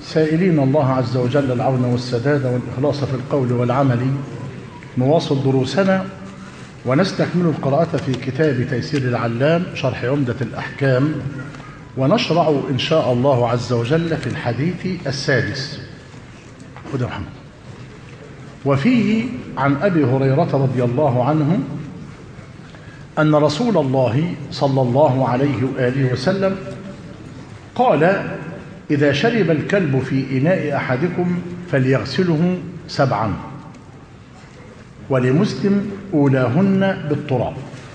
سائلين الله عز وجل العون والسداد والإخلاص في القول والعمل نواصل دروسنا ونستكمل القراءة في كتاب تيسير العلام شرح عمدة الأحكام ونشرع إن شاء الله عز وجل في الحديث السادس خذ محمد وفيه عن أبي هريرة رضي الله عنه أن رسول الله صلى الله عليه وآله وسلم قال إذا شرب الكلب في إناء أحدكم فليغسله سبعا ولمسلم أولاهن بالتراب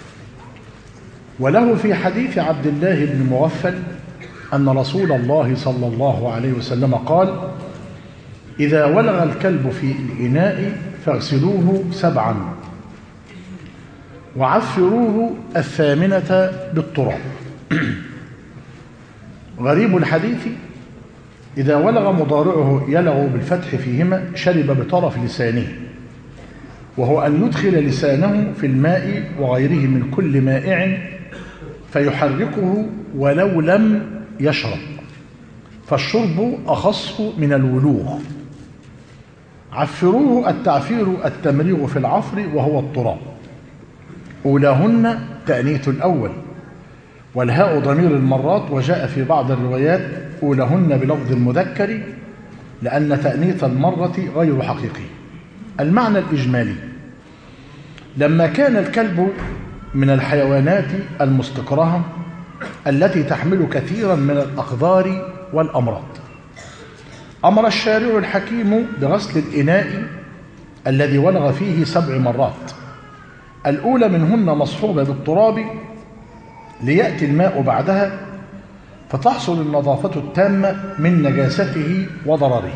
وله في حديث عبد الله بن مغفل أن رسول الله صلى الله عليه وسلم قال إذا ولغ الكلب في الإناء فاغسلوه سبعا وعفروه الثامنة بالتراب غريب الحديث إذا ولغ مضارعه يلغ بالفتح فيهما شرب بطرف لسانه وهو أن يدخل لسانه في الماء وغيره من كل مائع فيحركه ولو لم يشرب فالشرب أخص من الولوغ عفروه التعفير التمريغ في العفر وهو التراب أولاهن تأنيث الأول والهاء ضمير المرات وجاء في بعض الروايات أولهن بلفظ المذكر لأن تأنيث المرة غير حقيقي المعنى الإجمالي لما كان الكلب من الحيوانات المستكرهة التي تحمل كثيرا من الأقذار والأمراض أمر الشارع الحكيم بغسل الإناء الذي ولغ فيه سبع مرات الأولى منهن مصحوبة بالتراب ليأتي الماء بعدها فتحصل النظافة التامة من نجاسته وضرره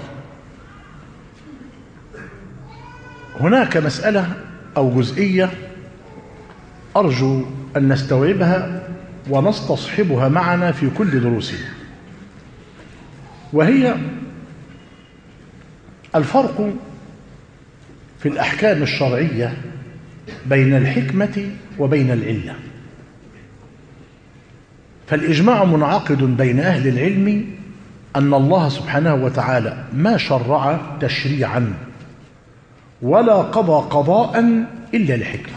هناك مسألة أو جزئية أرجو أن نستوعبها ونستصحبها معنا في كل دروسنا وهي الفرق في الأحكام الشرعية بين الحكمة وبين العلة فالإجماع منعقد بين أهل العلم أن الله سبحانه وتعالى ما شرع تشريعا ولا قضى قضاء إلا لحكمة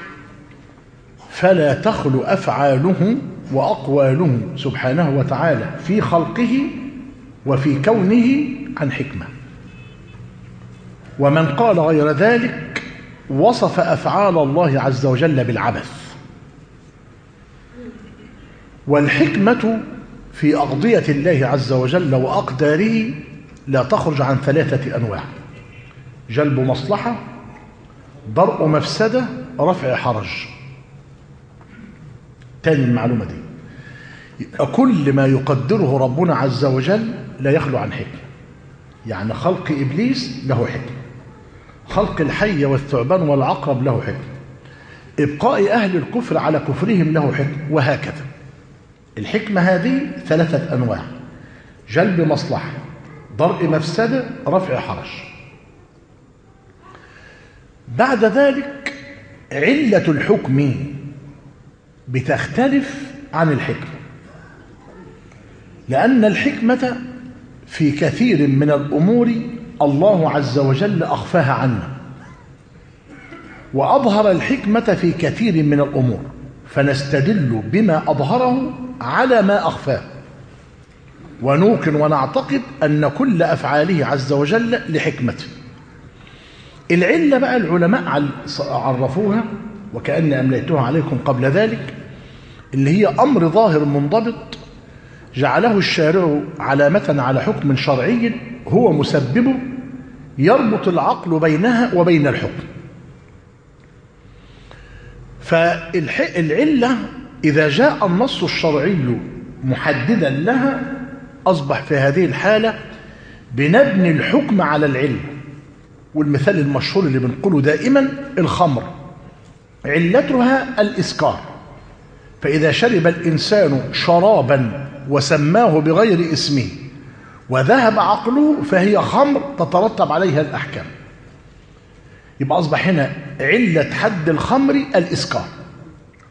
فلا تخلو أفعاله وأقواله سبحانه وتعالى في خلقه وفي كونه عن حكمة ومن قال غير ذلك وصف أفعال الله عز وجل بالعبث والحكمة في أقضية الله عز وجل وأقداره لا تخرج عن ثلاثة أنواع جلب مصلحة درء مفسدة رفع حرج تاني المعلومة دي كل ما يقدره ربنا عز وجل لا يخلو عن حكمة يعني خلق إبليس له حكمة خلق الحية والثعبان والعقرب له حكمة إبقاء أهل الكفر على كفرهم له حكمة وهكذا الحكمة هذه ثلاثة أنواع جلب مصلحة درء مفسدة رفع حرج بعد ذلك علة الحكم بتختلف عن الحكمة لأن الحكمة في كثير من الأمور الله عز وجل أخفاها عنا وأظهر الحكمة في كثير من الأمور فنستدل بما أظهره على ما أخفاه ونوقن ونعتقد أن كل أفعاله عز وجل لحكمته العلة بقى العلماء عرفوها وكأني أمليتها عليكم قبل ذلك اللي هي أمر ظاهر منضبط جعله الشارع علامة على حكم شرعي هو مسببه يربط العقل بينها وبين الحكم فالعلة إذا جاء النص الشرعي محددا لها أصبح في هذه الحالة بنبني الحكم على العلم والمثال المشهور اللي بنقوله دائما الخمر علتها الإسكار فإذا شرب الإنسان شرابا وسماه بغير اسمه وذهب عقله فهي خمر تترتب عليها الأحكام يبقى أصبح هنا علة حد الخمر الإسكار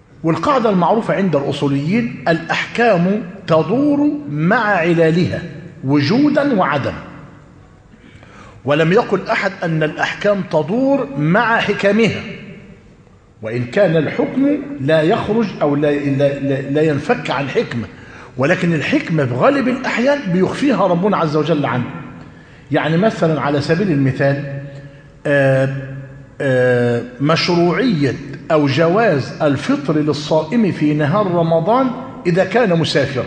والقاعدة المعروفة عند الأصوليين الأحكام تدور مع علالها وجودا وعدم ولم يقل أحد أن الأحكام تدور مع حكمها وإن كان الحكم لا يخرج أو لا, لا, لا, لا ينفك عن حكمة ولكن الحكمة في غالب الأحيان بيخفيها ربنا عز وجل عنه يعني مثلا على سبيل المثال آآ آآ مشروعية أو جواز الفطر للصائم في نهار رمضان إذا كان مسافرا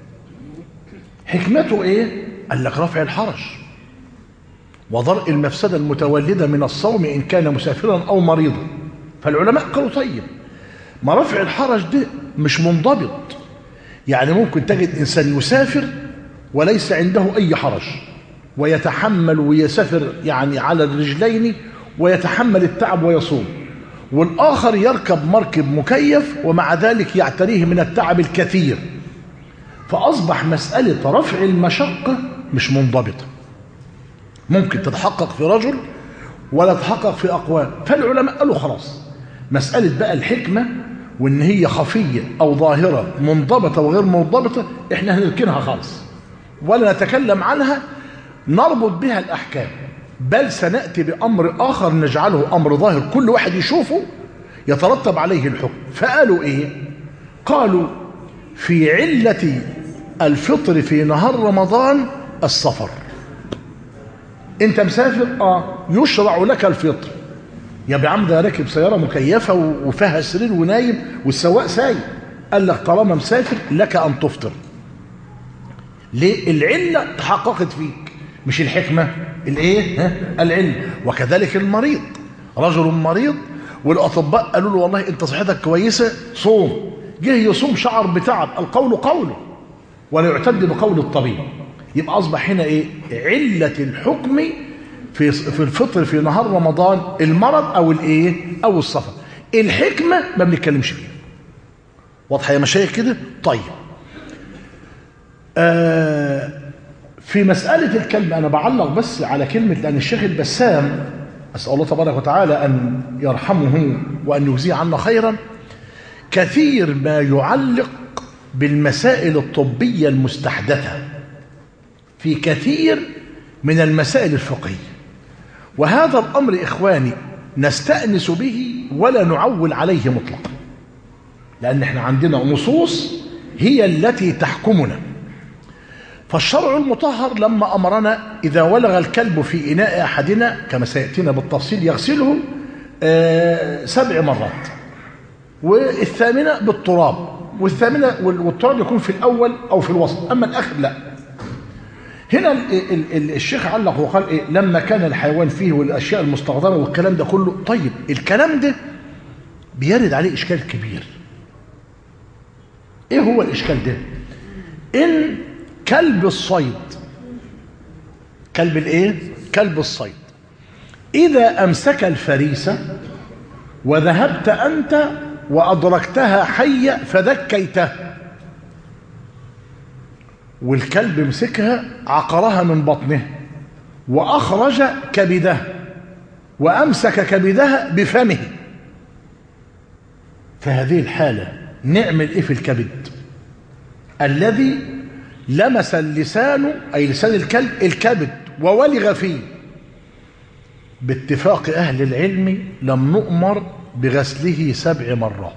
حكمته إيه؟ قال لك رفع الحرج وضرء المفسدة المتولدة من الصوم إن كان مسافرا أو مريضا فالعلماء قالوا طيب ما رفع الحرج ده مش منضبط يعني ممكن تجد إنسان يسافر وليس عنده أي حرج ويتحمل ويسافر يعني على الرجلين ويتحمل التعب ويصوم والآخر يركب مركب مكيف ومع ذلك يعتريه من التعب الكثير فأصبح مسألة رفع المشقة مش منضبطة ممكن تتحقق في رجل ولا تتحقق في أقوام فالعلماء قالوا خلاص مسألة بقى الحكمة وإن هي خفية أو ظاهرة منضبطة وغير منضبطة إحنا هنركنها خالص ولا نتكلم عنها نربط بها الأحكام بل سنأتي بأمر آخر نجعله أمر ظاهر كل واحد يشوفه يترتب عليه الحكم فقالوا إيه قالوا في علة الفطر في نهار رمضان السفر انت مسافر اه يشرع لك الفطر يا بعم ده راكب سياره مكيفه وفيها سرير ونايم والسواق سايق قال لك طالما مسافر لك ان تفطر ليه العله تحققت فيك مش الحكمه الايه ها العله وكذلك المريض رجل مريض والاطباء قالوا له والله انت صحتك كويسه صوم جه يصوم شعر بتعب القول قوله ولا يعتد بقول الطبيب يبقى اصبح هنا ايه عله الحكم في في الفطر في نهار رمضان المرض او الايه او السفر الحكمه ما بنتكلمش فيها واضحه يا مشايخ كده طيب آه في مساله الكلب انا بعلق بس على كلمه لان الشيخ البسام اسال الله تبارك وتعالى ان يرحمه وان يجزيه عنا خيرا كثير ما يعلق بالمسائل الطبيه المستحدثه في كثير من المسائل الفقهيه وهذا الامر اخواني نستانس به ولا نعول عليه مطلقا لان احنا عندنا نصوص هي التي تحكمنا فالشرع المطهر لما امرنا اذا ولغ الكلب في اناء احدنا كما سياتينا بالتفصيل يغسله آه سبع مرات والثامنه بالتراب والثامنه والتراب يكون في الاول او في الوسط اما الاخر لا هنا ال ال ال الشيخ علق وقال إيه لما كان الحيوان فيه والاشياء المستخدمه والكلام ده كله طيب الكلام ده بيرد عليه اشكال كبير ايه هو الاشكال ده ان كلب الصيد كلب الايه كلب الصيد اذا امسك الفريسه وذهبت انت وادركتها حيه فذكيته والكلب مسكها عقرها من بطنه واخرج كبدها وامسك كبدها بفمه فهذه الحاله نعمل ايه في الكبد الذي لمس اللسان اي لسان الكلب الكبد وولغ فيه باتفاق اهل العلم لم نؤمر بغسله سبع مرات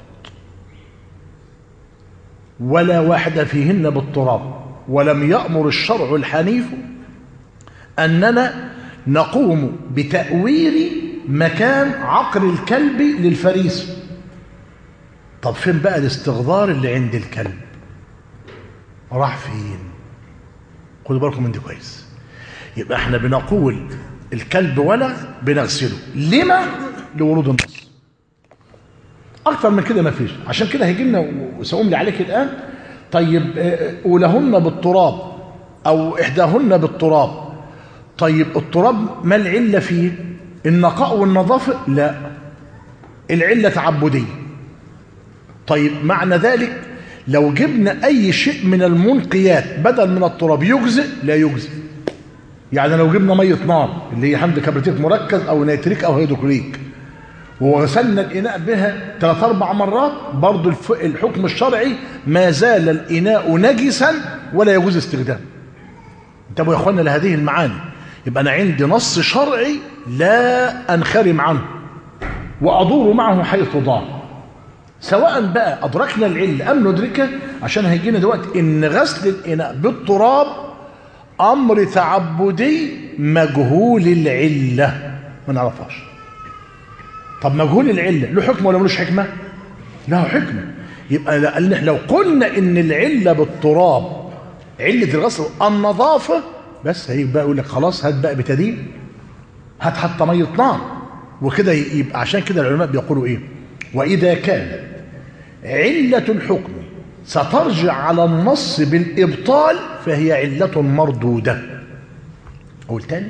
ولا واحده فيهن بالتراب ولم يأمر الشرع الحنيف أننا نقوم بتأويل مكان عقر الكلب للفريسة طب فين بقى الاستغذار اللي عند الكلب راح فين خدوا بالكم من دي كويس يبقى احنا بنقول الكلب ولغ بنغسله لما لورود النص اكتر من كده ما فيش عشان كده هيجي لنا وسأقوم لي عليك الان طيب أولهن بالتراب أو إحداهن بالتراب طيب التراب ما العلة فيه النقاء والنظافة لا العلة تعبدية طيب معنى ذلك لو جبنا أي شيء من المنقيات بدل من التراب يجزئ لا يجزئ يعني لو جبنا مية نار اللي هي حمض كبريتيك مركز أو نيتريك أو هيدروكليك وغسلنا الإناء بها ثلاث أربع مرات برضو الحكم الشرعي ما زال الإناء نجسا ولا يجوز استخدامه انتبهوا يا اخوانا لهذه المعاني يبقى انا عندي نص شرعي لا انخرم عنه وادور معه حيث ضاع سواء بقى ادركنا العله ام ندركه عشان هيجينا دلوقتي ان غسل الاناء بالتراب امر تعبدي مجهول العله ما نعرفهاش طب مجهول العله له حكمه ولا ملوش حكمه له حكمه يبقى لان لو قلنا ان العله بالتراب عله الغسل النظافه بس هيبقى يقول لك خلاص هات بقى بتدين هات حتى ميه نار وكده يبقى عشان كده العلماء بيقولوا ايه واذا كانت عله الحكم سترجع على النص بالابطال فهي عله مردوده اقول تاني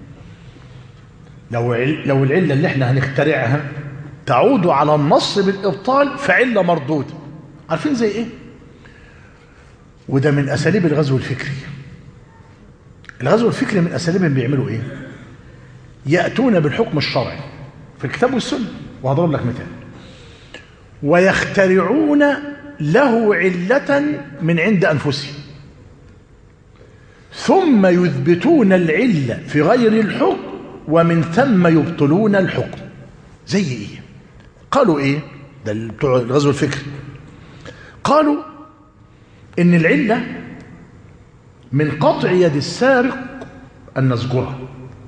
لو لو العله اللي احنا هنخترعها تعود على النص بالابطال فعله مردوده عارفين زي ايه وده من اساليب الغزو الفكري الغزو الفكري من اساليبهم بيعملوا ايه ياتون بالحكم الشرعي في الكتاب والسنه وهضرب لك مثال ويخترعون له عله من عند انفسهم ثم يثبتون العله في غير الحكم ومن ثم يبطلون الحكم زي ايه قالوا ايه ده بتوع الغزو الفكري قالوا ان العله من قطع يد السارق ان نزجره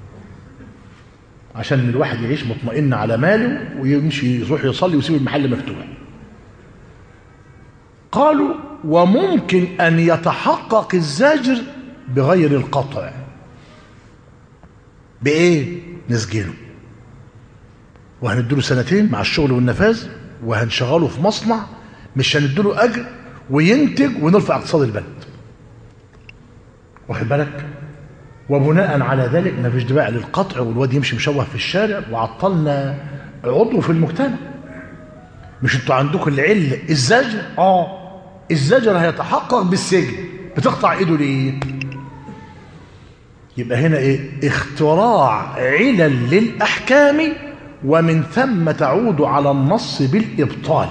عشان الواحد يعيش مطمئن على ماله ويمشي يروح يصلي ويسيب المحل مفتوح قالوا وممكن ان يتحقق الزاجر بغير القطع بايه نسجنه وهنديله سنتين مع الشغل والنفاذ وهنشغله في مصنع مش هنديله اجر وينتج ونرفع اقتصاد البلد واخد بالك وبناء على ذلك ما فيش داعي للقطع والواد يمشي مشوه في الشارع وعطلنا عضو في المجتمع مش انتوا عندكم العله الزجر اه الزجر هيتحقق بالسجن بتقطع ايده ليه يبقى هنا ايه اختراع علل للاحكام ومن ثم تعود على النص بالابطال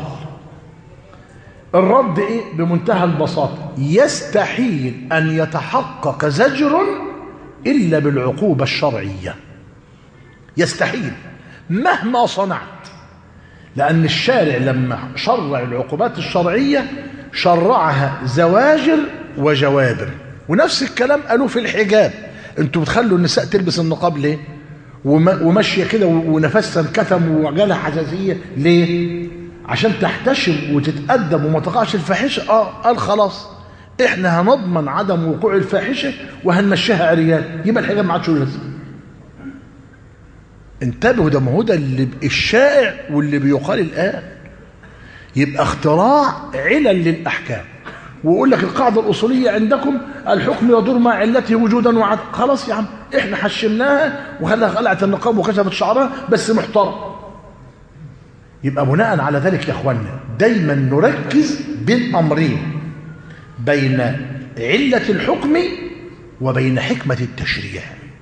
الرد ايه بمنتهى البساطه يستحيل ان يتحقق زجر الا بالعقوبه الشرعيه يستحيل مهما صنعت لان الشارع لما شرع العقوبات الشرعيه شرعها زواجر وجوابر ونفس الكلام قالوه في الحجاب انتوا بتخلوا النساء تلبس النقاب ليه وماشيه كده ونفسها انكتم وجالها حساسيه ليه عشان تحتشم وتتأدب وما تقعش الفاحشه اه قال خلاص احنا هنضمن عدم وقوع الفاحشه وهنمشيها عريان يبقى الحجاب ما عادش لازم انتبهوا ده ما هو ده اللي الشائع واللي بيقال الان يبقى اختراع علل للاحكام ويقول لك القاعده الاصوليه عندكم الحكم يدور مع علته وجودا وعد خلاص يا عم احنا حشمناها وخلاها خلعت النقاب وكشفت شعرها بس محترم يبقى بناء على ذلك يا اخوانا دايما نركز بين امرين بين عله الحكم وبين حكمه التشريع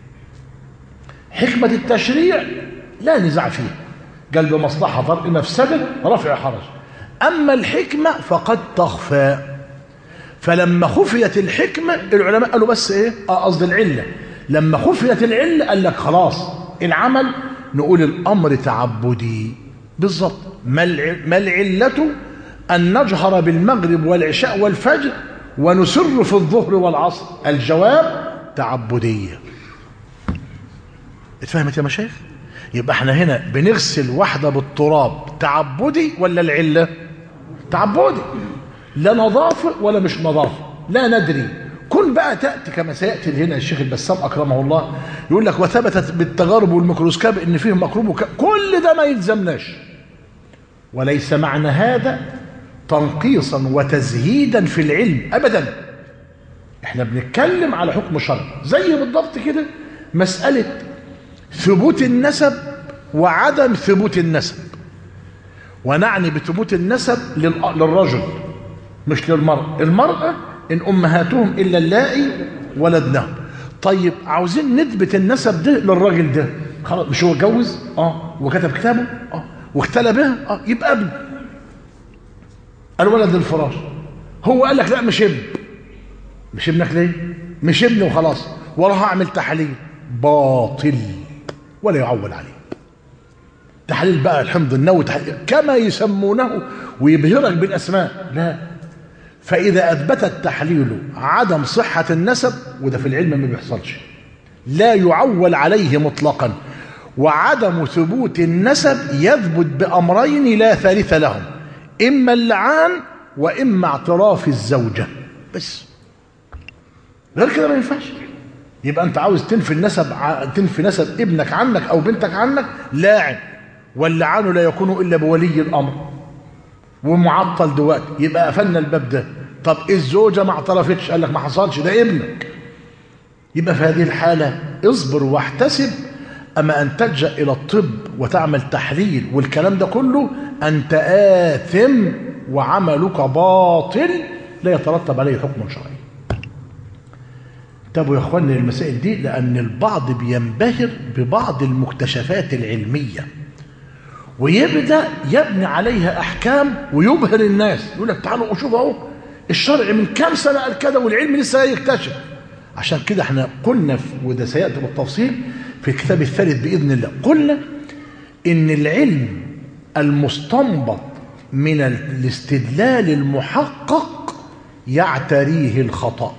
حكمه التشريع لا نزاع فيها قال بمصلحه ضرب مفسده رفع حرج اما الحكمه فقد تخفى فلما خفيت الحكمه العلماء قالوا بس ايه اه قصد العله لما خفيت العله قال لك خلاص العمل نقول الامر تعبدي بالظبط ما العله ان نجهر بالمغرب والعشاء والفجر ونسر في الظهر والعصر الجواب تعبديه اتفهمت يا مشايخ يبقى احنا هنا بنغسل واحده بالتراب تعبدي ولا العله تعبدي لا نظافه ولا مش نظافه لا ندري كن بقى تاتي كما سياتي هنا الشيخ البسام اكرمه الله يقول لك وثبتت بالتجارب والميكروسكوب ان فيه مكروب وك... كل ده ما يلزمناش وليس معنى هذا تنقيصا وتزهيدا في العلم ابدا احنا بنتكلم على حكم شرعي زي بالضبط كده مساله ثبوت النسب وعدم ثبوت النسب ونعني بثبوت النسب للرجل مش للمرأة المرأة إن أمهاتهم إلا اللائي ولدنهم طيب عاوزين نثبت النسب ده للراجل ده خلاص مش هو اتجوز اه وكتب كتابه اه واختلى بها اه يبقى ابن الولد الفراش هو قال لك لا مش ابن مش ابنك ليه مش ابن وخلاص وراح اعمل تحليل باطل ولا يعول عليه تحليل بقى الحمض النووي تحليل كما يسمونه ويبهرك بالاسماء لا فاذا اثبت التحليل عدم صحه النسب وده في العلم ما بيحصلش لا يعول عليه مطلقا وعدم ثبوت النسب يثبت بامرين لا ثالث لهم اما اللعان واما اعتراف الزوجه بس غير كده ما ينفعش يبقى انت عاوز تنفي النسب ع- تنفي نسب ابنك عنك او بنتك عنك لاعن واللعان لا يكون الا بولي الامر ومعطل دلوقتي يبقى قفلنا الباب ده طب الزوجه ما اعترفتش قال لك ما حصلش ده ابنك يبقى في هذه الحاله اصبر واحتسب اما ان تلجا الى الطب وتعمل تحليل والكلام ده كله انت اثم وعملك باطل لا يترتب عليه حكم شرعي انتبهوا يا اخواني للمسائل دي لان البعض بينبهر ببعض المكتشفات العلميه ويبدا يبني عليها احكام ويبهر الناس يقول لك تعالوا شوف اهو الشرع من كام سنه قال كده والعلم لسه يكتشف عشان كده احنا قلنا في وده سياتي بالتفصيل في الكتاب الثالث باذن الله قلنا ان العلم المستنبط من الاستدلال المحقق يعتريه الخطأ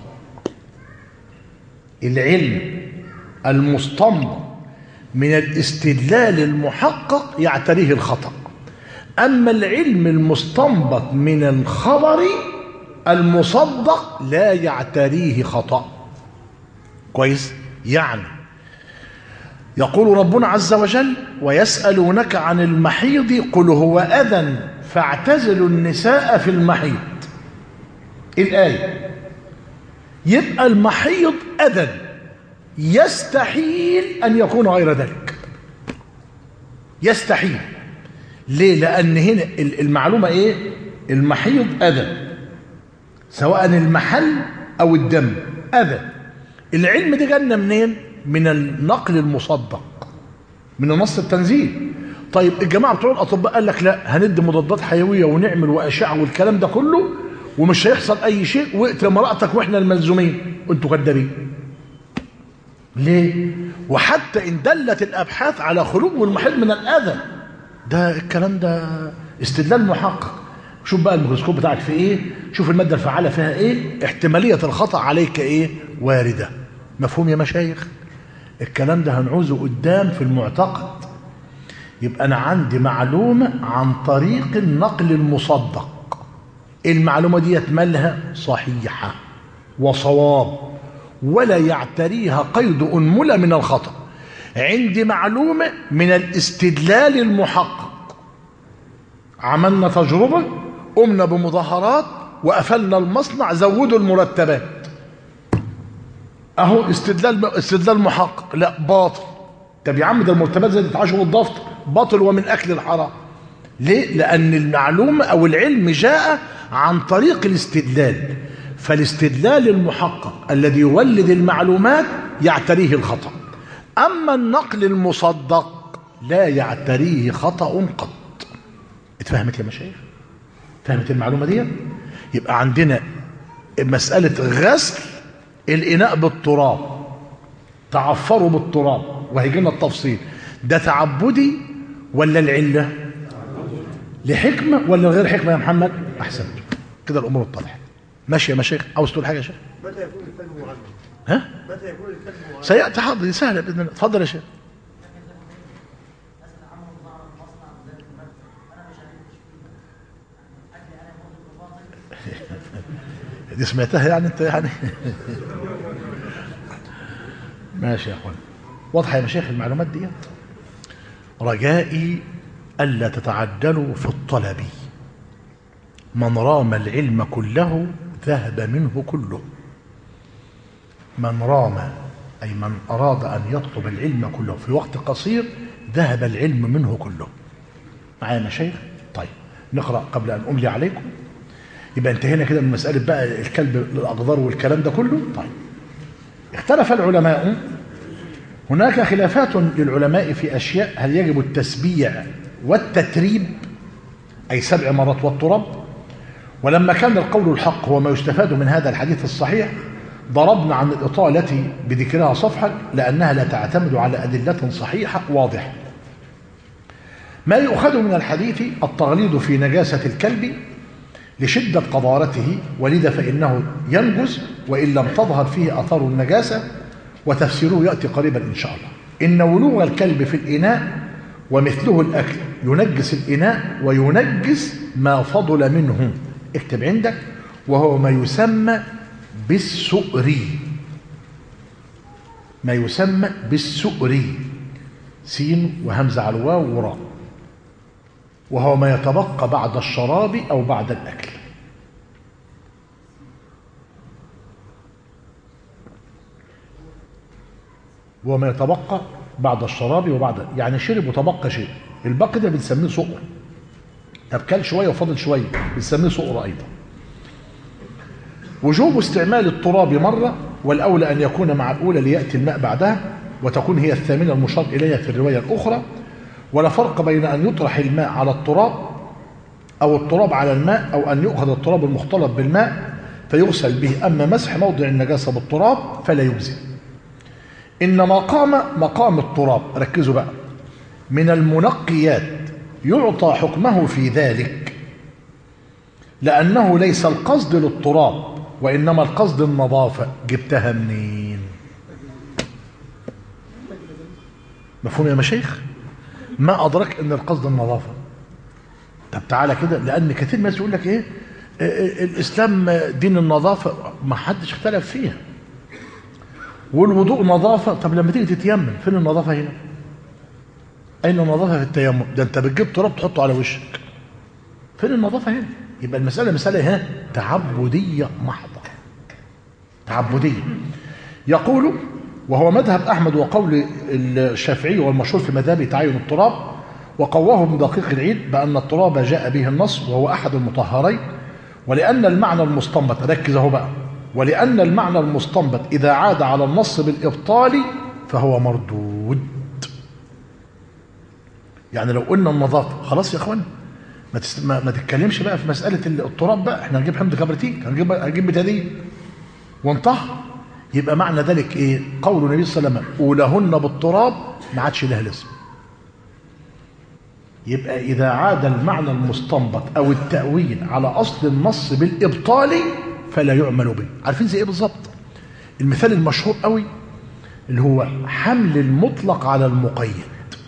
العلم المستنبط من الاستدلال المحقق يعتريه الخطأ أما العلم المستنبط من الخبر المصدق لا يعتريه خطأ كويس يعني يقول ربنا عز وجل ويسألونك عن المحيض قل هو أذى فاعتزلوا النساء في المحيض الآية يبقى المحيض أذى يستحيل أن يكون غير ذلك يستحيل ليه لأن هنا المعلومة إيه المحيض أذى سواء المحل أو الدم أذى العلم ده جالنا منين من النقل المصدق من النص التنزيل طيب الجماعة بتوع الأطباء قال لك لا هندي مضادات حيوية ونعمل وأشعة والكلام ده كله ومش هيحصل أي شيء واقتل مرأتك وإحنا الملزومين وأنتوا كدابين ليه؟ وحتى إن دلت الأبحاث على خروج المحل من الأذى ده الكلام ده استدلال محقق شوف بقى الميكروسكوب بتاعك في ايه شوف المادة الفعالة فيها ايه احتمالية الخطأ عليك ايه واردة مفهوم يا مشايخ الكلام ده هنعوزه قدام في المعتقد يبقى انا عندي معلومة عن طريق النقل المصدق المعلومة دي مالها صحيحة وصواب ولا يعتريها قيد أنملة من الخطأ عندي معلومة من الاستدلال المحقق عملنا تجربة قمنا بمظاهرات وقفلنا المصنع زودوا المرتبات اهو استدلال استدلال محقق لا باطل طب يا عم ده المرتبات زادت 10 والضفط باطل ومن اكل الحرام ليه لان المعلومه او العلم جاء عن طريق الاستدلال فالاستدلال المحقق الذي يولد المعلومات يعتريه الخطأ أما النقل المصدق لا يعتريه خطأ قط اتفهمت يا مشايخ فهمت المعلومة دي يبقى عندنا مسألة غسل الإناء بالتراب تعفروا بالتراب وهيجي لنا التفصيل ده تعبدي ولا العلة لحكمة ولا غير حكمة يا محمد أحسنت كده الأمور اتضحت ماشي يا مشايخ عاوز تقول حاجة يا شيخ متى يكون الكلب معلم؟ ها متى يكون الكلب معلم؟ سيأتي حاضر دي سهلة بإذن الله اتفضل يا شيخ دي سمعتها يعني انت يعني ماشي يا اخوان واضحه يا مشايخ المعلومات دي رجائي الا تتعجلوا في الطلب من رام العلم كله ذهب منه كله من رام أي من أراد أن يطلب العلم كله في وقت قصير ذهب العلم منه كله معايا مشايخ طيب نقرأ قبل أن أملي عليكم يبقى انتهينا كده من مسألة بقى الكلب الأقدار والكلام ده كله طيب اختلف العلماء هناك خلافات للعلماء في أشياء هل يجب التسبيع والتتريب أي سبع مرات والتراب ولما كان القول الحق هو ما يستفاد من هذا الحديث الصحيح ضربنا عن الإطالة بذكرها صفحا لأنها لا تعتمد على أدلة صحيحة واضحة ما يؤخذ من الحديث التغليظ في نجاسة الكلب لشدة قذارته ولذا فإنه ينجز وإن لم تظهر فيه أثار النجاسة وتفسيره يأتي قريبا إن شاء الله إن ولوغ الكلب في الإناء ومثله الأكل ينجس الإناء وينجس ما فضل منه اكتب عندك وهو ما يسمى بالسؤري ما يسمى بالسؤري سين وهمزة على الواو وراء وهو ما يتبقى بعد الشراب أو بعد الأكل وما يتبقى بعد الشراب وبعد يعني شرب وتبقى شيء الباقي ده بنسميه سؤر طب كل شويه وفضل شويه بنسميه سؤر ايضا وجوب استعمال التراب مره والاولى ان يكون مع الاولى لياتي الماء بعدها وتكون هي الثامنه المشار اليها في الروايه الاخرى ولا فرق بين ان يطرح الماء على التراب او التراب على الماء او ان يؤخذ التراب المختلط بالماء فيغسل به اما مسح موضع النجاسه بالتراب فلا يجزي إن مقام مقام التراب ركزوا بقى من المنقيات يعطى حكمه في ذلك لأنه ليس القصد للتراب وإنما القصد النظافة جبتها منين مفهوم يا مشايخ ما أدرك أن القصد النظافة طب تعالى كده لأن كثير من الناس يقول لك إيه إيه، الإسلام دين النظافة ما حدش اختلف فيها والوضوء نظافة طب لما تيجي تتيمم فين النظافة هنا أين النظافة في التيمم ده أنت بتجيب تراب تحطه على وشك فين النظافة هنا يبقى المسألة مسألة ها تعبدية محضة تعبدية يقول وهو مذهب أحمد وقول الشافعي والمشهور في مذهب تعين التراب وقواه ابن دقيق العيد بأن التراب جاء به النص وهو أحد المطهرين ولأن المعنى المستنبط ركز اهو بقى ولأن المعنى المستنبط إذا عاد على النص بالإبطال فهو مردود يعني لو قلنا النظافة خلاص يا اخوان ما, تست... ما, ما تتكلمش بقى في مسألة التراب بقى احنا هنجيب حمض كبريتيك هنجيب هنجيب بتادين وانتهى يبقى معنى ذلك ايه قول النبي صلى الله عليه وسلم اولهن بالتراب ما عادش لها لازمه يبقى اذا عاد المعنى المستنبط او التاويل على اصل النص بالابطال فلا يعمل به عارفين زي ايه بالظبط المثال المشهور قوي اللي هو حمل المطلق على المقيد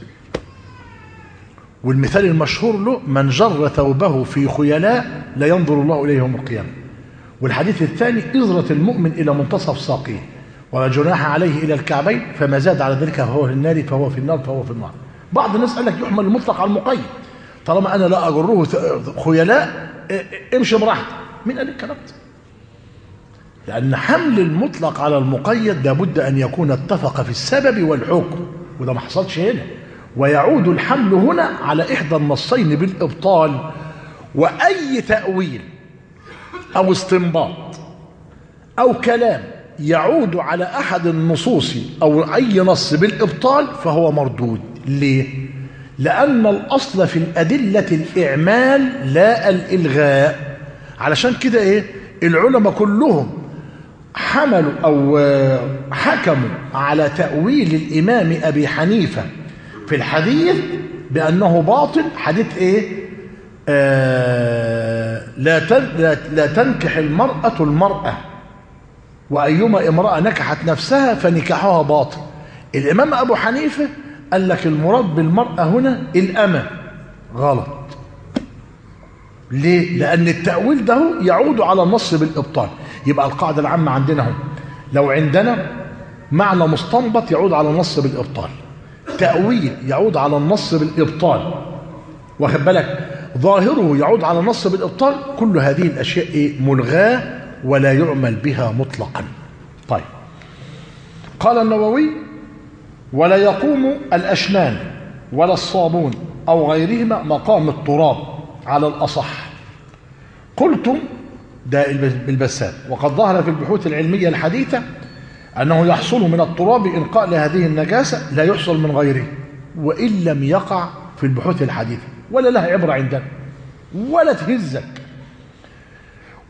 والمثال المشهور له من جر ثوبه في خيلاء لا ينظر الله اليه يوم القيامه والحديث الثاني إزرة المؤمن إلى منتصف ساقيه ولا جناح عليه إلى الكعبين فما زاد على ذلك فهو في النار فهو في النار فهو في النار بعض الناس قال لك يحمل المطلق على المقيد طالما أنا لا أجره خيلاء امشي براحتك مين قال الكلام ده لأن حمل المطلق على المقيد لابد أن يكون اتفق في السبب والحكم وده ما حصلش هنا ويعود الحمل هنا على إحدى النصين بالإبطال وأي تأويل أو استنباط أو كلام يعود على أحد النصوص أو أي نص بالإبطال فهو مردود ليه؟ لأن الأصل في الأدلة الإعمال لا الإلغاء علشان كده إيه؟ العلماء كلهم حملوا أو حكموا على تأويل الإمام أبي حنيفة في الحديث بأنه باطل حديث إيه؟ آه لا لا تنكح المرأة المرأة وأيما امرأة نكحت نفسها فنكاحها باطل الإمام أبو حنيفة قال لك المراد بالمرأة هنا الأمة غلط ليه؟ لأن التأويل ده يعود على النص بالإبطال يبقى القاعدة العامة عندنا هو لو عندنا معنى مستنبط يعود على النص بالإبطال تأويل يعود على النص بالإبطال واخد بالك ظاهره يعود على النص بالإبطال كل هذه الأشياء إيه؟ ملغاة ولا يعمل بها مطلقا طيب قال النووي ولا يقوم الأشنان ولا الصابون أو غيرهما مقام التراب على الأصح قلت ده البسام وقد ظهر في البحوث العلمية الحديثة أنه يحصل من التراب إنقاء لهذه النجاسة لا يحصل من غيره وإن لم يقع في البحوث الحديثة ولا لها عبرة عندنا ولا تهزك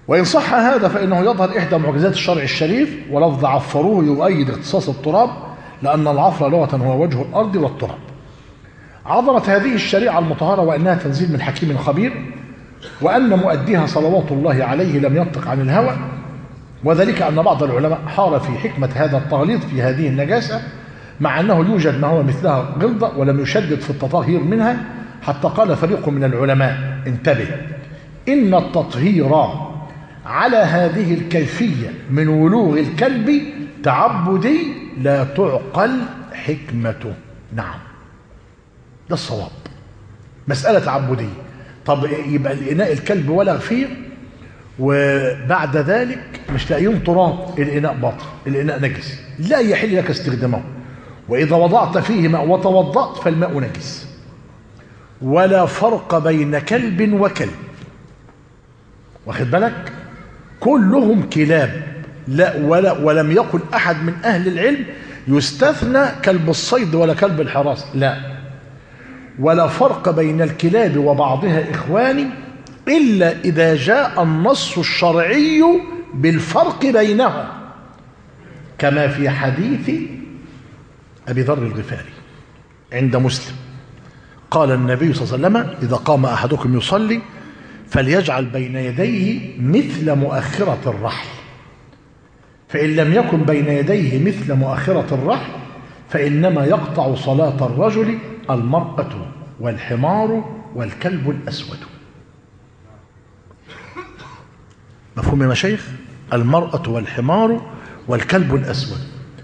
وإن صح هذا فإنه يظهر إحدى معجزات الشرع الشريف ولفظ عفروه يؤيد اختصاص التراب لأن العفر لغة هو وجه الأرض والتراب عظمت هذه الشريعة المطهرة وأنها تنزيل من حكيم خبير وأن مؤديها صلوات الله عليه لم ينطق عن الهوى وذلك أن بعض العلماء حار في حكمة هذا التغليظ في هذه النجاسة مع أنه يوجد ما هو مثلها غلظة ولم يشدد في التطهير منها حتى قال فريق من العلماء انتبه إن التطهير على هذه الكيفية من ولوغ الكلب تعبدي لا تعقل حكمته نعم ده الصواب مسألة تعبدية طب يبقى الإناء الكلب ولغ فيه وبعد ذلك مش لاقيهم تراب الإناء باطل الإناء نجس لا يحل لك استخدامه وإذا وضعت فيه ماء وتوضأت فالماء نجس ولا فرق بين كلب وكلب واخد بالك كلهم كلاب لا ولا ولم يقل أحد من أهل العلم يستثنى كلب الصيد ولا كلب الحراسة لا ولا فرق بين الكلاب وبعضها إخواني إلا إذا جاء النص الشرعي بالفرق بينهم كما في حديث أبي ذر الغفاري عند مسلم قال النبي صلى الله عليه وسلم إذا قام أحدكم يصلي فليجعل بين يديه مثل مؤخرة الرحل فإن لم يكن بين يديه مثل مؤخرة الرحل فإنما يقطع صلاة الرجل المرأة والحمار والكلب الأسود مفهوم يا مشايخ المرأة والحمار والكلب الأسود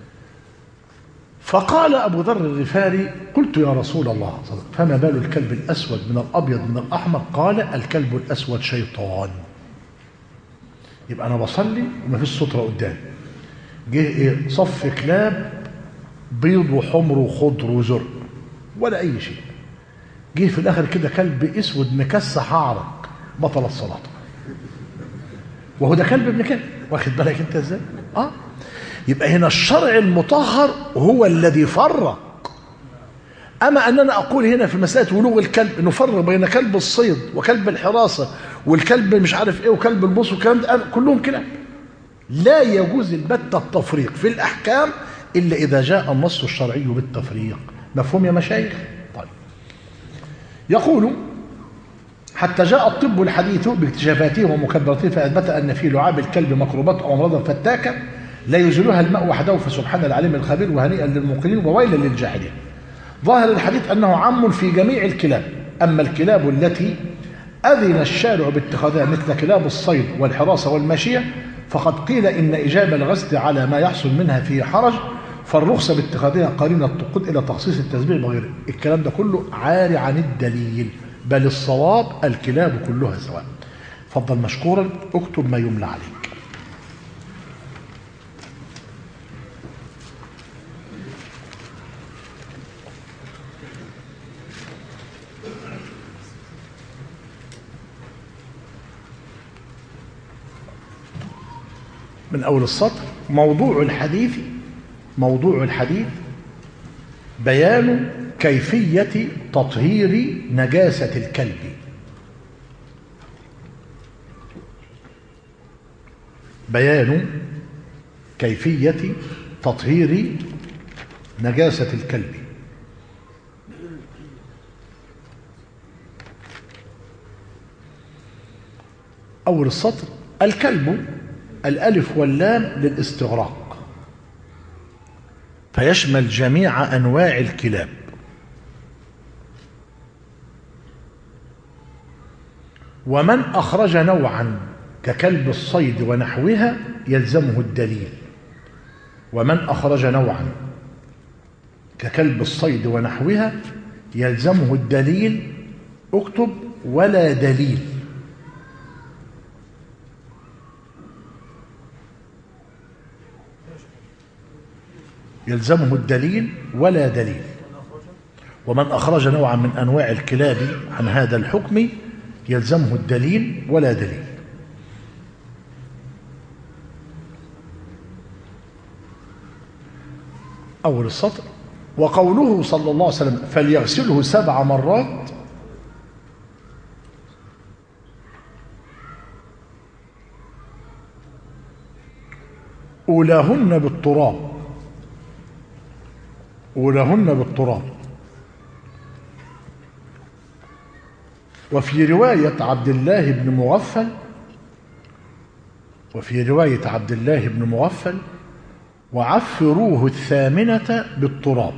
فقال أبو ذر الغفاري قلت يا رسول الله فما بال الكلب الأسود من الأبيض من الأحمر قال الكلب الأسود شيطان يبقى أنا بصلي وما فيش سترة قدامي جه إيه صف كلاب بيض وحمر وخضر وزرق ولا أي شيء جه في الآخر كده كلب أسود مكسح أعرق بطل الصلاة وهو ده كلب ابن كلب واخد بالك أنت إزاي؟ آه يبقى هنا الشرع المطهر هو الذي فرق أما أننا أقول هنا في مسألة ولوغ الكلب نفرق بين كلب الصيد وكلب الحراسة والكلب مش عارف إيه وكلب البص والكلام ده كلهم كلاب لا يجوز البتة التفريق في الأحكام إلا إذا جاء النص الشرعي بالتفريق مفهوم يا مشايخ طيب يقول حتى جاء الطب الحديث باكتشافاته ومكبراته فأثبت أن في لعاب الكلب مكروبات أو أمراضا فتاكة لا يزيلها الماء وحده فسبحان العليم الخبير وهنيئا للموقنين وويلا للجاحدين ظاهر الحديث أنه عام في جميع الكلاب أما الكلاب التي أذن الشارع باتخاذها مثل كلاب الصيد والحراسة والماشية فقد قيل إن إجابة الغسل على ما يحصل منها فيه حرج فالرخصة باتخاذها قرينة تقود إلى تخصيص التسبيح بغيره الكلام ده كله عاري عن الدليل بل الصواب الكلاب كلها سواء فضل مشكورا اكتب ما يملى عليك من أول السطر موضوع الحديث موضوع الحديث بيان كيفية تطهير نجاسة الكلب بيان كيفية تطهير نجاسة الكلب أول السطر الكلب الألف واللام للاستغراق فيشمل جميع أنواع الكلاب ومن أخرج نوعا ككلب الصيد ونحوها يلزمه الدليل ومن أخرج نوعا ككلب الصيد ونحوها يلزمه الدليل اكتب ولا دليل يلزمه الدليل ولا دليل ومن أخرج نوعا من أنواع الكلاب عن هذا الحكم يلزمه الدليل ولا دليل أول السطر وقوله صلى الله عليه وسلم فليغسله سبع مرات أولاهن بالتراب أولاهن بالتراب وفي رواية عبد الله بن مغفل وفي رواية عبد الله بن مغفل وعفروه الثامنة بالتراب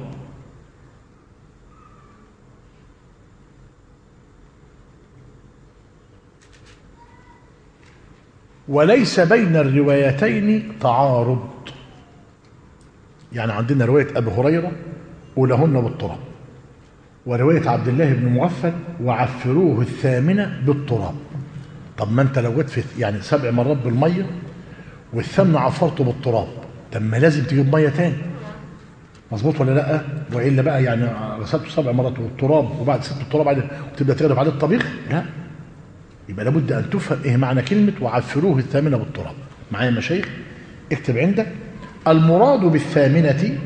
وليس بين الروايتين تعارض يعني عندنا رواية أبي هريرة أولهن بالتراب ورواية عبد الله بن مغفل وعفروه الثامنة بالتراب طب ما انت لو جيت في يعني سبع مرات بالمية والثامنة عفرته بالتراب طب ما لازم تجيب مية تاني مظبوط ولا لا والا بقى يعني غسلته سبع مرات والتراب وبعد سبت التراب عليه وتبدا تغلب عليه الطبيخ لا يبقى لابد ان تفهم ايه معنى كلمه وعفروه الثامنه بالتراب معايا يا مشايخ اكتب عندك المراد بالثامنه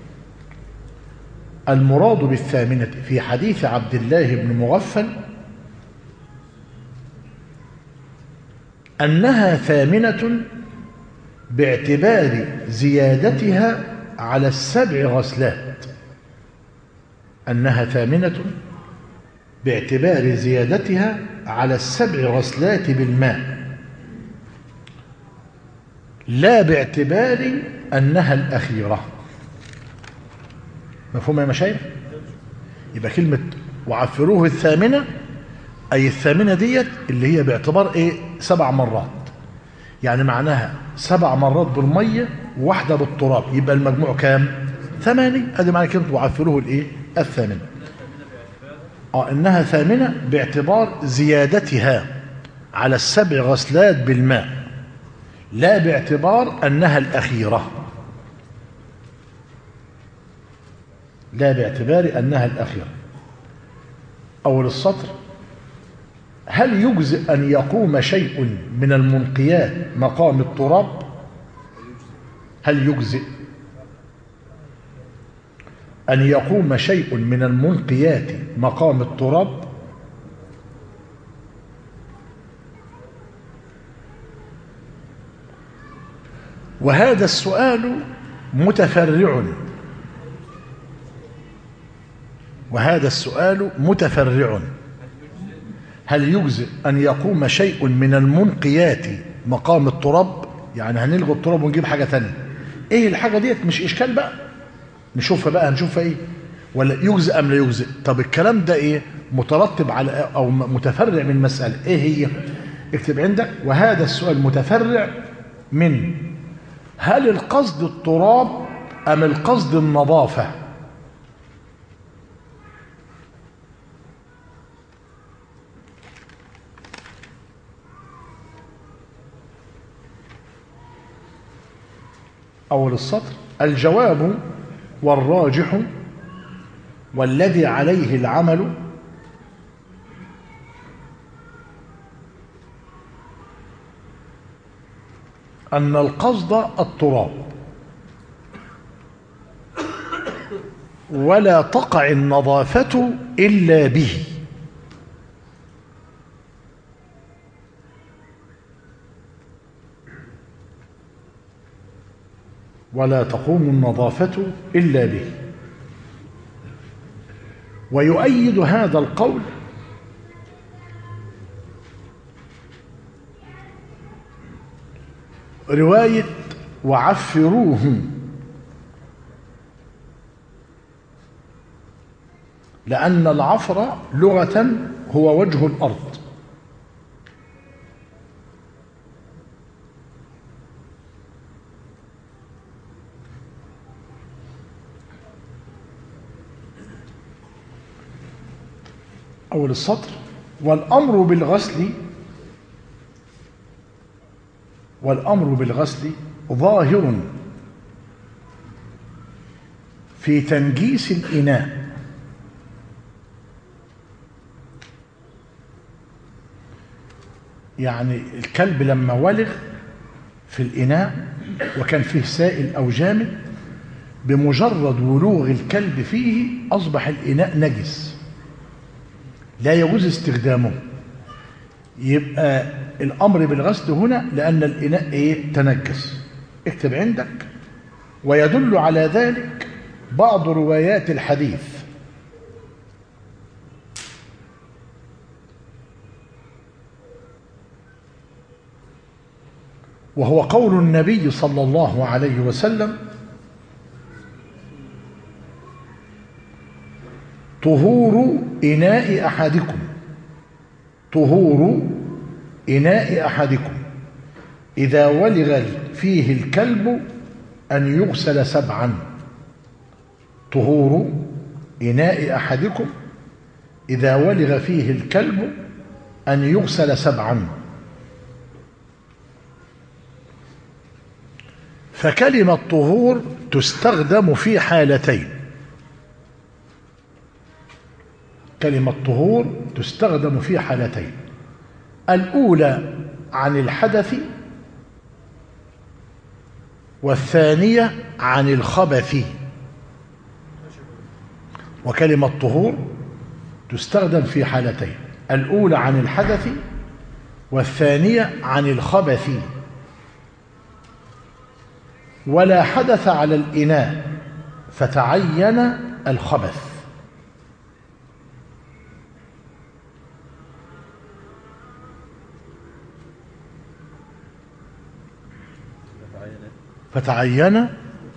المراد بالثامنه في حديث عبد الله بن مغفل انها ثامنه باعتبار زيادتها على السبع غسلات انها ثامنه باعتبار زيادتها على السبع غسلات بالماء لا باعتبار أنها الأخيرة مفهوم يا مشايخ يبقى كلمة وعفروه الثامنة أي الثامنة ديت اللي هي باعتبار إيه سبع مرات يعني معناها سبع مرات بالمية وواحدة بالتراب يبقى المجموع كام ثمانية ادي معنى كلمة وعفروه الإيه الثامنة آه إنها ثامنة باعتبار زيادتها على السبع غسلات بالماء لا باعتبار أنها الأخيرة لا باعتبار أنها الأخيرة أول السطر هل يجزئ أن يقوم شيء من المنقيات مقام التراب هل يجزئ أن يقوم شيء من المنقيات مقام التراب وهذا السؤال متفرع وهذا السؤال متفرع هل يجزئ أن يقوم شيء من المنقيات مقام التراب يعني هنلغي التراب ونجيب حاجة تانية ايه الحاجة ديت مش اشكال بقى نشوفها بقى هنشوفها ايه ولا يجزئ ام لا يجزئ طب الكلام ده ايه مترتب على او متفرع من مسألة ايه هي اكتب عندك وهذا السؤال متفرع من هل القصد التراب ام القصد النظافة أول السطر الجواب والراجح والذي عليه العمل أن القصد التراب ولا تقع النظافة إلا به ولا تقوم النظافة إلا به ويؤيد هذا القول رواية وعفروه لأن العفر لغة هو وجه الأرض أول السطر والأمر بالغسل والأمر بالغسل ظاهر في تنجيس الإناء يعني الكلب لما ولغ في الإناء وكان فيه سائل أو جامد بمجرد ولوغ الكلب فيه أصبح الإناء نجس لا يجوز استخدامه يبقى الأمر بالغسل هنا لأن الإناء إيه تنجس اكتب عندك ويدل على ذلك بعض روايات الحديث وهو قول النبي صلى الله عليه وسلم طهور إناء أحدكم طهور إناء أحدكم إذا ولغ فيه الكلب أن يغسل سبعا طهور إناء أحدكم إذا ولغ فيه الكلب أن يغسل سبعا فكلمة طهور تستخدم في حالتين كلمة طهور تستخدم في حالتين الأولى عن الحدث والثانية عن الخبث وكلمة طهور تستخدم في حالتين الأولى عن الحدث والثانية عن الخبث ولا حدث على الإناء فتعين الخبث فتعين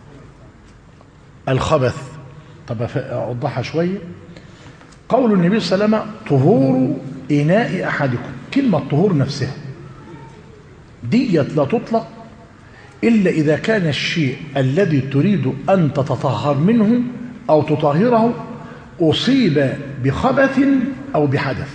الخبث طب أوضحها شوية قول النبي صلى الله عليه وسلم طهور إناء أحدكم كلمة طهور نفسها ديت لا تطلق إلا إذا كان الشيء الذي تريد أن تتطهر منه أو تطهره أصيب بخبث أو بحدث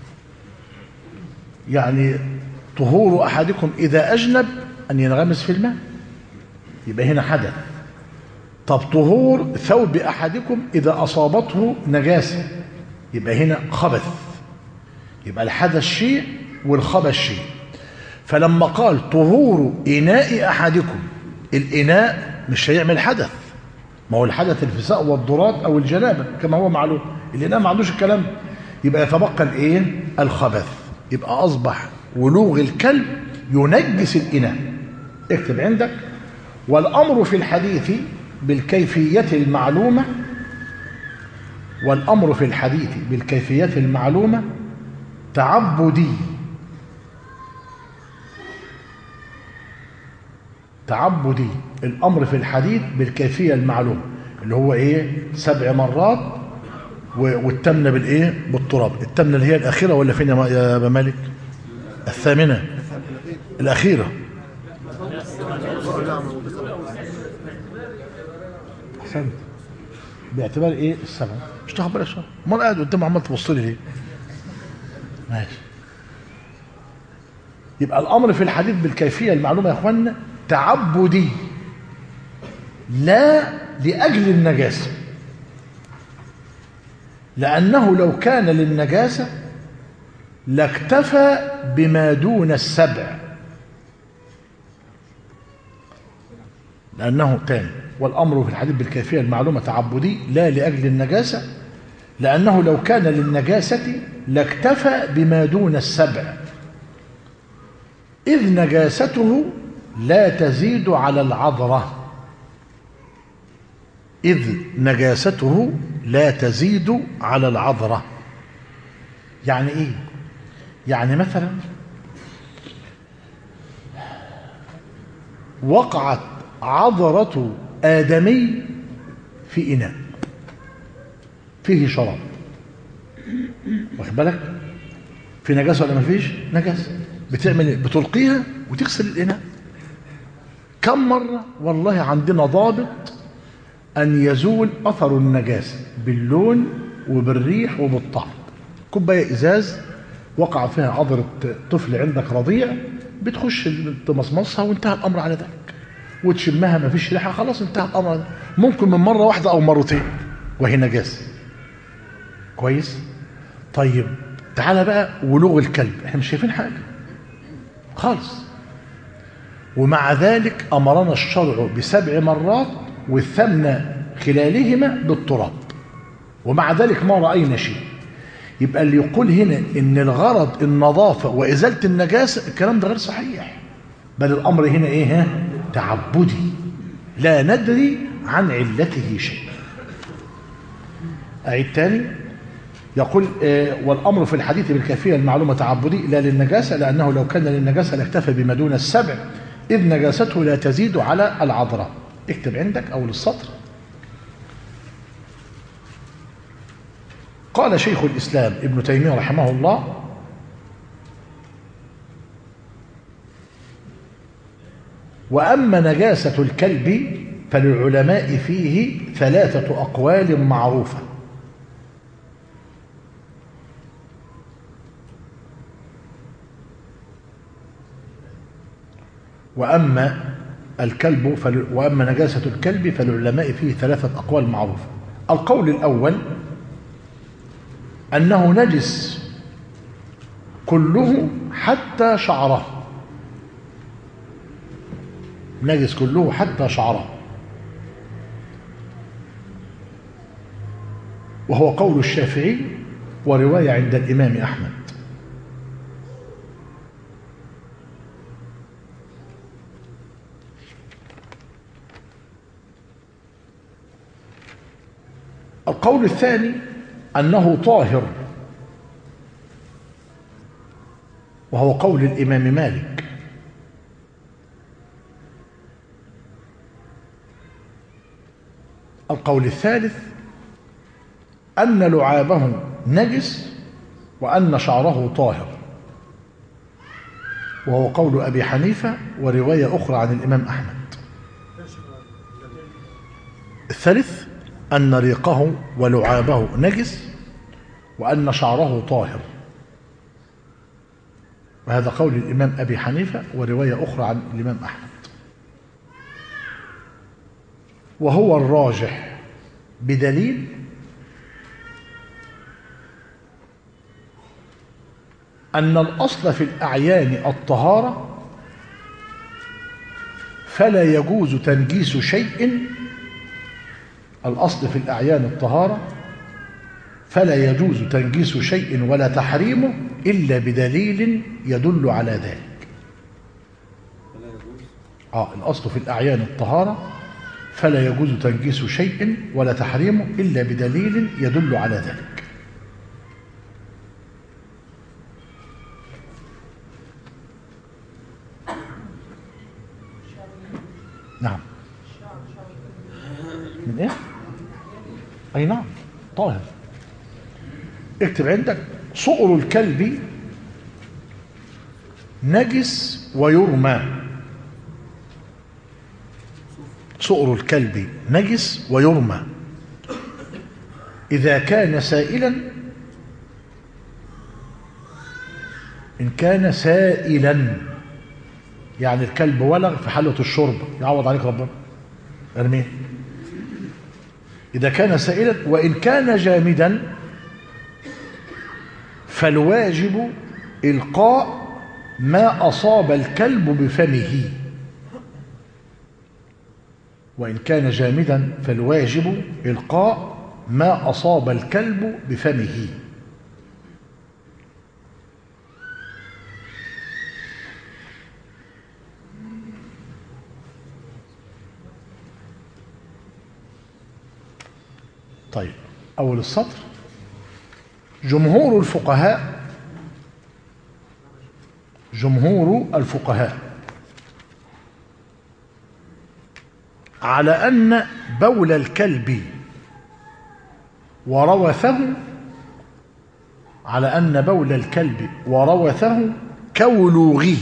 يعني طهور أحدكم إذا أجنب أن ينغمس في الماء يبقى هنا حدث طب طهور ثوب أحدكم إذا أصابته نجاسة يبقى هنا خبث يبقى الحدث شيء والخبث شيء فلما قال طهور إناء أحدكم الإناء مش هيعمل حدث ما هو الحدث الفساء والضرات أو الجنابة كما هو معلوم الإناء ما عندوش الكلام ده يبقى يتبقى الإيه الخبث يبقى أصبح ولوغ الكلب ينجس الإناء اكتب عندك والأمر في الحديث بالكيفية المعلومة والأمر في الحديث بالكيفية المعلومة تعبدي تعبدي الأمر في الحديث بالكيفية المعلومة اللي هو إيه سبع مرات والتمنة بالإيه بالتراب التمنة اللي هي الأخيرة ولا فين يا أبا مالك الثامنة الأخيرة احسنت باعتبار ايه السبع مش تاخد بالك شويه امال قاعد قدام عمال تبص لي ليه ماشي يبقى الامر في الحديث بالكيفيه المعلومه يا اخوانا تعبدي لا لاجل النجاسه لانه لو كان للنجاسه لاكتفى بما دون السبع لانه تاني والأمر في الحديث بالكيفية المعلومة تعبدي لا لأجل النجاسة لأنه لو كان للنجاسة لاكتفى بما دون السبع إذ نجاسته لا تزيد على العذرة إذ نجاسته لا تزيد على العذرة يعني إيه؟ يعني مثلا وقعت عذرة آدمي في إناء فيه شراب واخد بالك في نجاسة ولا ما فيش نجاسة بتعمل ايه بتلقيها وتغسل الإناء كم مرة والله عندنا ضابط أن يزول أثر النجاسة باللون وبالريح وبالطعم كوباية إزاز وقع فيها عذرة طفل عندك رضيع بتخش تمصمصها وانتهى الأمر على ذلك وتشمها ما فيش ريحه خلاص انتهى الامر ده ممكن من مره واحده او مرتين وهي نجاسه كويس طيب تعالى بقى ولوغ الكلب احنا مش شايفين حاجه خالص ومع ذلك امرنا الشرع بسبع مرات والثمن خلالهما بالتراب ومع ذلك ما راينا شيء يبقى اللي يقول هنا ان الغرض النظافه وازاله النجاسه الكلام ده غير صحيح بل الامر هنا ايه ها تعبدي لا ندري عن علته شيء أعيد تاني يقول آه، والأمر في الحديث بالكيفية المعلومة تعبدي لا للنجاسة لأنه لو كان للنجاسة لاكتفى بما دون السبع إذ نجاسته لا تزيد على العذراء اكتب عندك أول السطر قال شيخ الإسلام ابن تيمية رحمه الله وأما نجاسة الكلب فللعلماء فيه ثلاثة أقوال معروفة وأما الكلب فل... وأما نجاسة الكلب فللعلماء فيه ثلاثة أقوال معروفة القول الأول أنه نجس كله حتى شعره نجس كله حتى شعره وهو قول الشافعي ورواية عند الإمام أحمد القول الثاني أنه طاهر وهو قول الإمام مالك القول الثالث أن لعابه نجس وأن شعره طاهر وهو قول أبي حنيفة ورواية أخرى عن الإمام أحمد الثالث أن ريقه ولعابه نجس وأن شعره طاهر وهذا قول الإمام أبي حنيفة ورواية أخرى عن الإمام أحمد وهو الراجح بدليل أن الأصل في الأعيان الطهارة فلا يجوز تنجيس شيء الأصل في الأعيان الطهارة فلا يجوز تنجيس شيء ولا تحريمه إلا بدليل يدل على ذلك آه الأصل في الأعيان الطهارة فلا يجوز تنجيس شيء ولا تحريمه إلا بدليل يدل على ذلك نعم من ايه اي نعم طاهر اكتب عندك صقر الكلب نجس ويرمى صقر الكلب نجس ويرمى إذا كان سائلا إن كان سائلا يعني الكلب ولغ في حالة الشرب يعوض عليك ربنا ارميه إذا كان سائلا وإن كان جامدا فالواجب إلقاء ما أصاب الكلب بفمه وإن كان جامدا فالواجب إلقاء ما أصاب الكلب بفمه طيب أول السطر جمهور الفقهاء جمهور الفقهاء على أن بول الكلب وروثه على أن بول الكلب وروثه كولوغه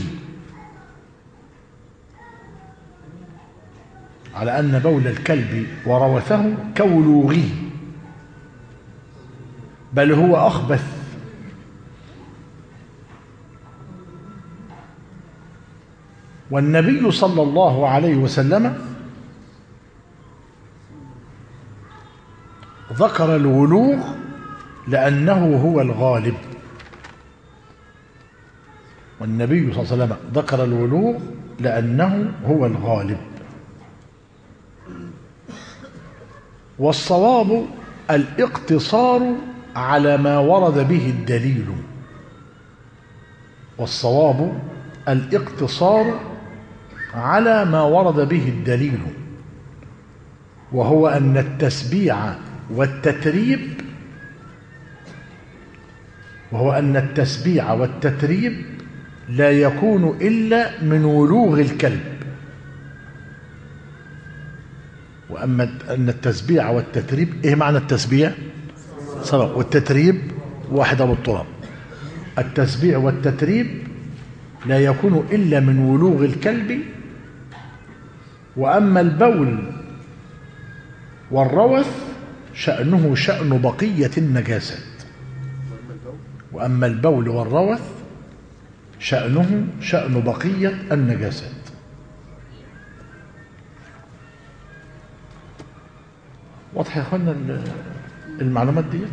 على أن بول الكلب وروثه كولوغه بل هو أخبث والنبي صلى الله عليه وسلم ذكر الولوغ لأنه هو الغالب والنبي صلى الله عليه وسلم ذكر الولوغ لأنه هو الغالب والصواب الاقتصار على ما ورد به الدليل والصواب الاقتصار على ما ورد به الدليل وهو أن التسبيع والتتريب وهو أن التسبيع والتتريب لا يكون إلا من ولوغ الكلب وأما أن التسبيع والتتريب إيه معنى التسبيع؟ سبق والتتريب واحد أبو التراب التسبيع والتتريب لا يكون إلا من ولوغ الكلب وأما البول والروث شأنه شأن بقية النجاسات وأما البول والروث شأنه شأن بقية النجاسات واضح يا اخوانا ال- المعلومات ديت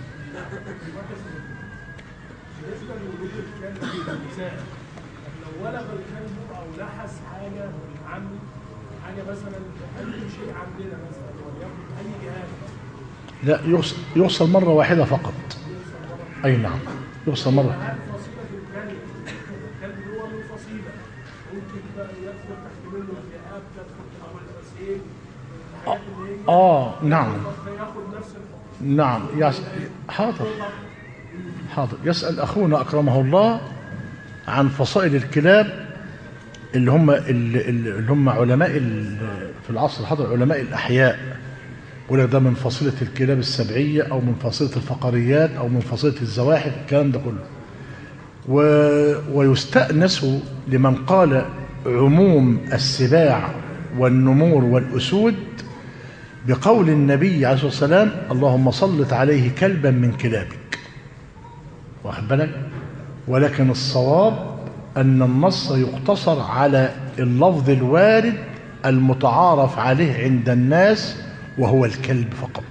بالنسبه لوجود الكلب في النساء لو ولغ الكلب او لحس حاجه عمي حاجه مثلا اي شيء عندنا مثلا وليكن اي جهاز لا يغسل, يغسل مرة واحدة فقط أي نعم يغسل مرة هل فصيله الكلب الكلب هو من فصيله ممكن بقى يدخل تحت منه الذئاب تدخل او الغسيل الحاجات اللي هي آه نعم فياخد نفس الحكم نعم يس... حاضر حاضر يسأل أخونا أكرمه الله عن فصائل الكلاب اللي هم اللي, اللي هم علماء ال- في العصر الحاضر علماء الأحياء يقول لك ده من فصيلة الكلاب السبعية أو من فصيلة الفقريات أو من فصيلة الزواحف الكلام ده كله و... ويستأنس لمن قال عموم السباع والنمور والأسود بقول النبي عليه الصلاة والسلام اللهم صلت عليه كلبا من كلابك واخد بالك ولكن الصواب أن النص يقتصر على اللفظ الوارد المتعارف عليه عند الناس وهو الكلب فقط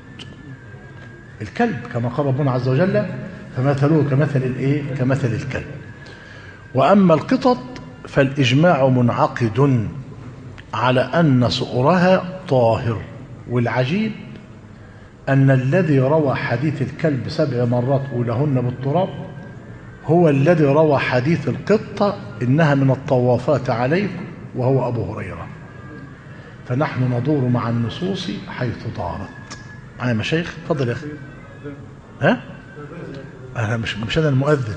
الكلب كما قال ربنا عز وجل فمثله كمثل الايه كمثل الكلب واما القطط فالاجماع منعقد على ان سؤرها طاهر والعجيب ان الذي روى حديث الكلب سبع مرات اولهن بالتراب هو الذي روى حديث القطه انها من الطوافات عليكم وهو ابو هريره فنحن ندور مع النصوص حيث دارت معايا مشايخ اتفضل يا اخي ها انا مش مش انا المؤذن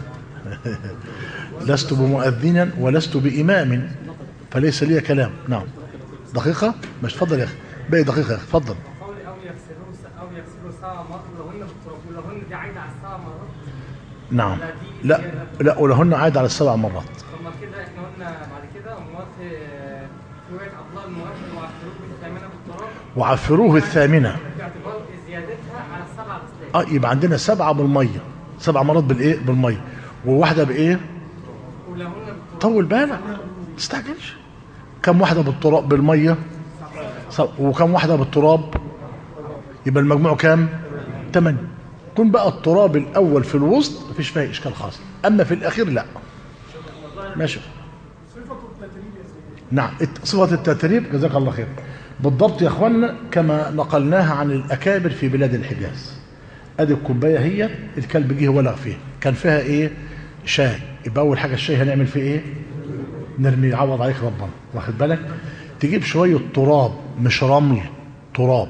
لست بمؤذنا ولست بامام فليس لي كلام نعم دقيقه مش اتفضل يا اخي باقي دقيقه يا اخي اتفضل قول او يغسلوه او يغسلوا سبع مرات ولهن بالتراب ولهن دي عايده على السبع مرات نعم لا لا ولهن عاد على السبع مرات طب ما كده احنا قلنا بعد كده اموات آه، في روايه عبد الله المؤمن وعفروه بالثامنه بالتراب وعفروه الثامنه باعتبار زيادتها على السبع غسلات اه يبقى عندنا سبعه بالميه سبع مرات بالايه بالميه وواحده بايه ولهن بالتراب طول بالك ما تستعجلش كم واحده بالتراب بالميه سب- وكم واحده بالتراب يبقى المجموع كام ثمانية كن بقى التراب الاول في الوسط مفيش فيها اشكال خاص اما في الاخير لا ماشي صفه التدريب يا سيدي نعم الت- صفة التتريب جزاك الله خير بالضبط يا اخوانا كما نقلناها عن الاكابر في بلاد الحجاز ادي الكوبايه هي الكلب جه ولغ فيها كان فيها ايه شاي يبقى اول حاجه الشاي هنعمل فيه ايه نرمي يعوض عليك ربنا واخد بالك تجيب شويه تراب مش رمل تراب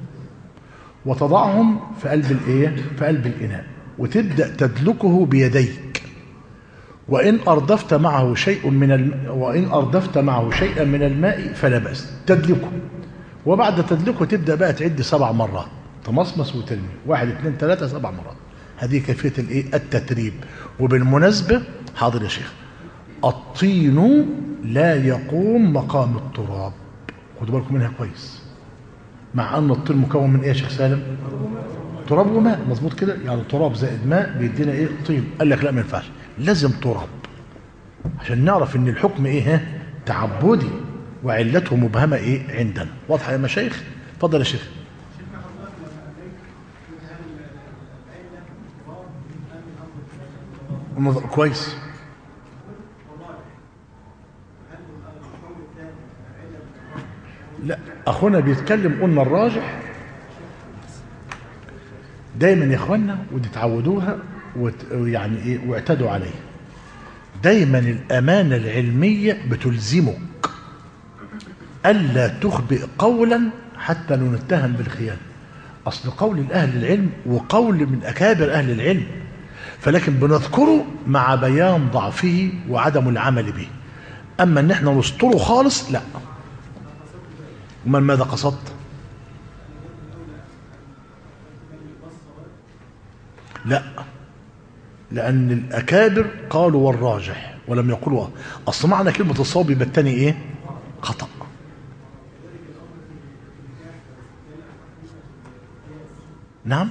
وتضعهم في قلب الايه في قلب الاناء وتبدا تدلكه بيديك وإن أردفت معه شيء من الم... وإن أردفت معه شيئا من الماء فلا بأس تدلكه وبعد تدلكه تبدأ بقى تعد سبع مرات تمصمص وترمي واحد اثنين ثلاثة سبع مرات هذه كيفية الإيه التتريب وبالمناسبة حاضر يا شيخ الطين لا يقوم مقام التراب خدوا بالكم منها كويس مع أن الطين مكون من إيه يا شيخ سالم تراب وماء مظبوط كده يعني تراب زائد ماء بيدينا ايه طين قال لك لا ما ينفعش لازم تراب عشان نعرف ان الحكم ايه ها تعبدي وعلته مبهمه ايه عندنا واضحه يا مشايخ اتفضل يا شيخ مظ- كويس لا اخونا بيتكلم قلنا الراجح دايما يا اخوانا ودي تعودوها وت- ويعني ايه واعتدوا عليها دايما الامانه العلميه بتلزمك ألا تخبئ قولا حتى لا نتهم بالخيانة أصل قول الأهل العلم وقول من أكابر أهل العلم فلكن بنذكره مع بيان ضعفه وعدم العمل به أما أن احنا نسطره خالص لا ومن ماذا قصدت لا لأن الأكابر قالوا والراجح ولم يقولوا أصل معنى كلمة الصواب يبقى التاني إيه خطأ نعم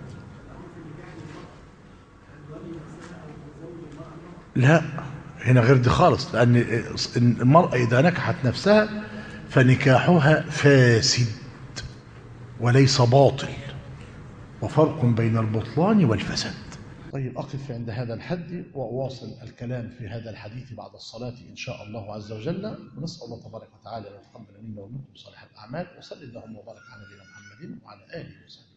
لا هنا غير دي خالص لأن المرأة إذا نكحت نفسها فنكاحها فاسد وليس باطل وفرق بين البطلان والفساد طيب أقف عند هذا الحد وأواصل الكلام في هذا الحديث بعد الصلاة إن شاء الله عز وجل ونسأل الله تبارك وتعالى أن يتقبل منا ومنكم صالح الأعمال وصلى اللهم وبارك على نبينا محمد وعلى آله وصحبه